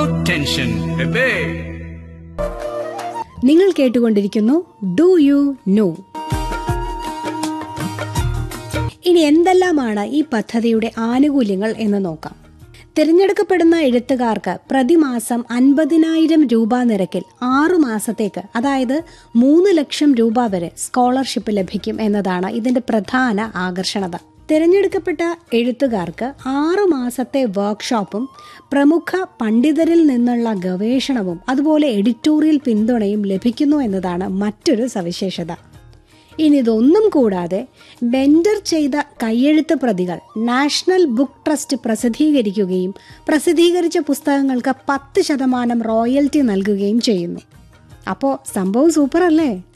tension ബേബേ നിങ്ങൾ കേട്ടുകൊണ്ടിരിക്കുന്നു do you know ഇനി എന്തെല്ലാമാണ് ഈ പദ്ധതിയുടെ ആനുകൂല്യങ്ങൾ എന്ന് നോക്കാം തിരഞ്ഞെടുക്കപ്പെടുന്ന എഴുത്തുകാർക്ക് പ്രതിമാസം അൻപതിനായിരം രൂപ നിരക്കിൽ ആറു മാസത്തേക്ക് അതായത് മൂന്ന് ലക്ഷം രൂപ വരെ സ്കോളർഷിപ്പ് ലഭിക്കും എന്നതാണ് ഇതിന്റെ പ്രധാന ആകർഷണത തിരഞ്ഞെടുക്കപ്പെട്ട എഴുത്തുകാർക്ക് ആറു മാസത്തെ വർക്ക്ഷോപ്പും പ്രമുഖ പണ്ഡിതരിൽ നിന്നുള്ള ഗവേഷണവും അതുപോലെ എഡിറ്റോറിയൽ പിന്തുണയും ലഭിക്കുന്നു എന്നതാണ് മറ്റൊരു സവിശേഷത ഇനി ഇതൊന്നും കൂടാതെ ബെൻഡർ ചെയ്ത കയ്യെഴുത്ത് പ്രതികൾ നാഷണൽ ബുക്ക് ട്രസ്റ്റ് പ്രസിദ്ധീകരിക്കുകയും പ്രസിദ്ധീകരിച്ച പുസ്തകങ്ങൾക്ക് പത്ത് ശതമാനം റോയൽറ്റി നൽകുകയും ചെയ്യുന്നു അപ്പോൾ സംഭവം സൂപ്പർ അല്ലേ